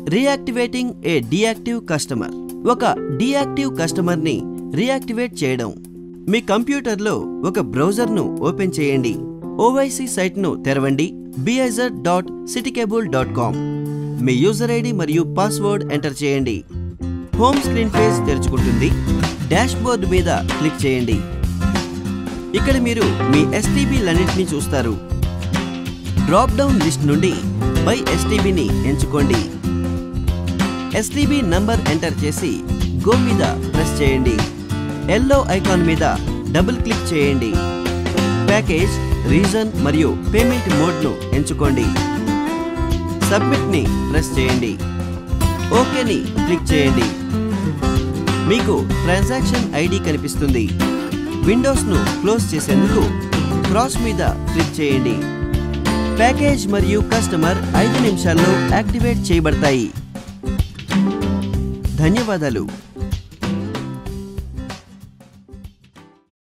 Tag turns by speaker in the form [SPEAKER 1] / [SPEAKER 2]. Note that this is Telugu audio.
[SPEAKER 1] రీయాక్టివేటింగ్ ఏ డియాక్టివ్ కస్టమర్ ఒక డియాక్టివ్ కస్టమర్ని రీయాక్టివేట్ చేయడం మీ కంప్యూటర్లో ఒక బ్రౌజర్ను ఓపెన్ చేయండి ఓవైసీ సైట్ను తెరవండి బిఐజర్ డాట్ సిటీకేబుల్ డాట్ కామ్ మీ యూజర్ ఐడి మరియు పాస్వర్డ్ ఎంటర్ చేయండి హోమ్ స్క్రీన్ పేజ్ తెరుచుకుంటుంది డాష్బోర్డ్ మీద క్లిక్ చేయండి ఇక్కడ మీరు మీ ఎస్టీబీలన్నింటినీ చూస్తారు డ్రాప్ డౌన్ లిస్ట్ నుండి బై ఎస్టీబీని ఎంచుకోండి ఎస్టీబీ నంబర్ ఎంటర్ చేసి గో మీద ప్రెస్ చేయండి ఎల్లో ఐకాన్ మీద డబుల్ క్లిక్ చేయండి ప్యాకేజ్ రీజన్ మరియు పేమెంట్ మోడ్ను ఎంచుకోండి సబ్మిట్ని ప్రెస్ చేయండి ఓకేని క్లిక్ చేయండి మీకు ట్రాన్సాక్షన్ ఐడి కనిపిస్తుంది విండోస్ను క్లోజ్ చేసేందుకు క్రాస్ మీద క్లిక్ చేయండి ప్యాకేజ్ మరియు కస్టమర్ ఐదు నిమిషాల్లో యాక్టివేట్ చేయబడతాయి ధన్యవాదాలు